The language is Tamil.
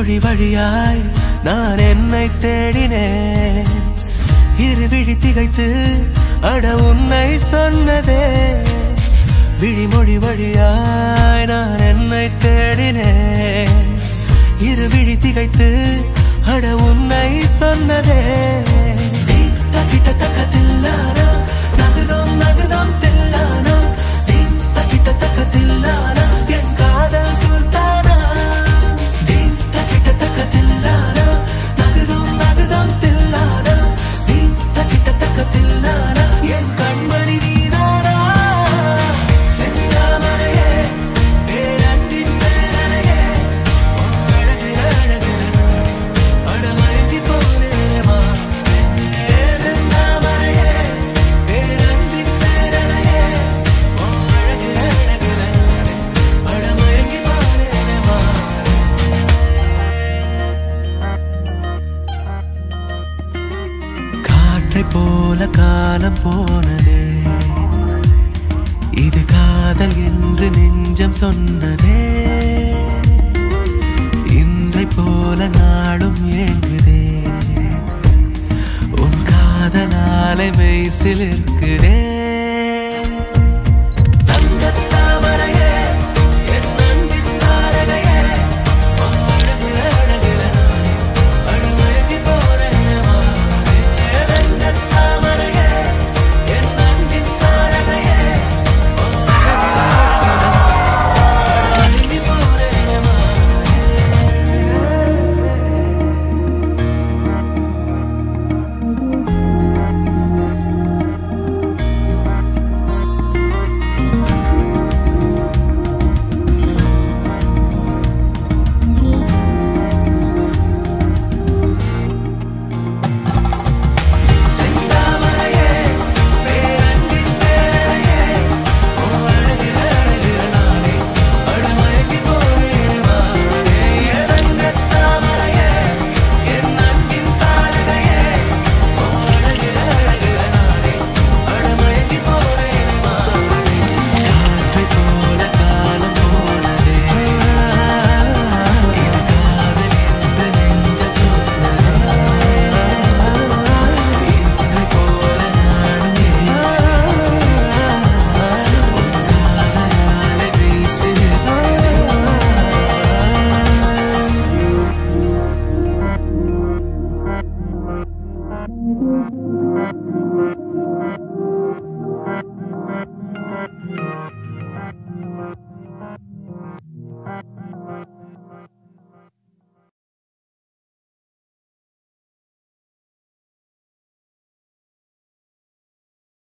விழிமொழி வழியாய் நான் என்னை தேடினேன் இரு விழி திகைத்து அட உன்னை சொன்னதே விழிமொழி வழியாய் நான் என்னை தேடினேன் இரு விழி திகைத்து அட உன்னை சொன்னதே தீம் தக்கிட்ட தக்கத்தில்லானா நகுதம் நகுதம் தில்லானா தீம் தக்கிட்ட தக்கத்தில்லானா என் காதல் சுல்தானா தீம் தக்கிட்ட தக்கத்தில்லானா நகுதம் நகுதம் தில்லானா தீம் தக்கிட்ட தக்கத்தில்லானா என் கண்மணி நீதானா செந்தாமரையே பேரன்பின் பேரனையே அழகு அழகு அடமயங்கி போனேமா செந்தாமரையே பேரன்பின் பேரனையே அழகு அழகு அடமயங்கி போனேமா காற்றை போல காலம் போனதே இது காதல் என்று நெஞ்சம் சொன்னதே இன்றை போல நாளும் ஏங்குதே உன் காதலாலை மெய்சில் இருக்குதே